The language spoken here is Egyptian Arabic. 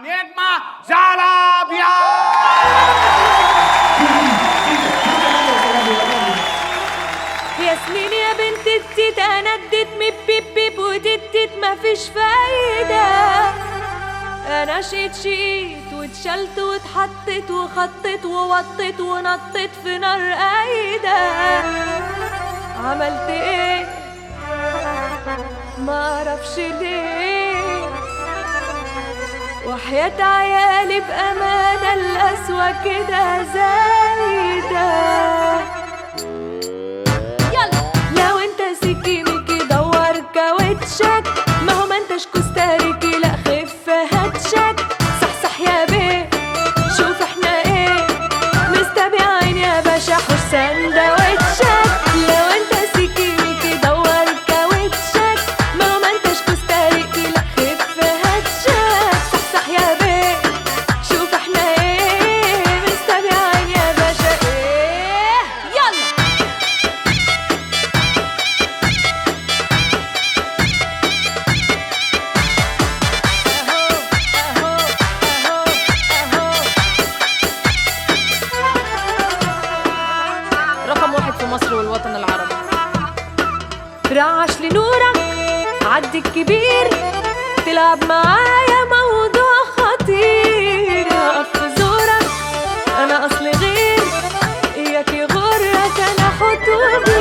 النجمة زرابيا ياسمين يا بنت التيت انا اديت ميب بيب بيب وديت مفيش فايدة انا شيت شيت واتشلت واتحطت وخطت ووطت ونطت في نار قايدة عملت ايه ما اعرفش ليه وحياة عيالي بأمانة القسوة كده زايدة يلا لو انت سيكي ميكي دور كاوتشك ما هو ما انتش كوستاريكي لا خف هاتشك صح صح يا بيه شوف احنا ايه مستبيعين يا باشا حوش سندوتشك لو انت سيكي ميكي دور كاوتشك ما هو ما انتش كوستاريكي لا خف هاتشك صح صح يا بيه شوف احنا ايه مستبيعين يا باشا ايه يلا رقم واحد في مصر والوطن العربي رعش لنورك عدي الكبير تلعب معايا موضوع خطير هقف في زورك انا اصلي غير اياك يغرك انا حط وبير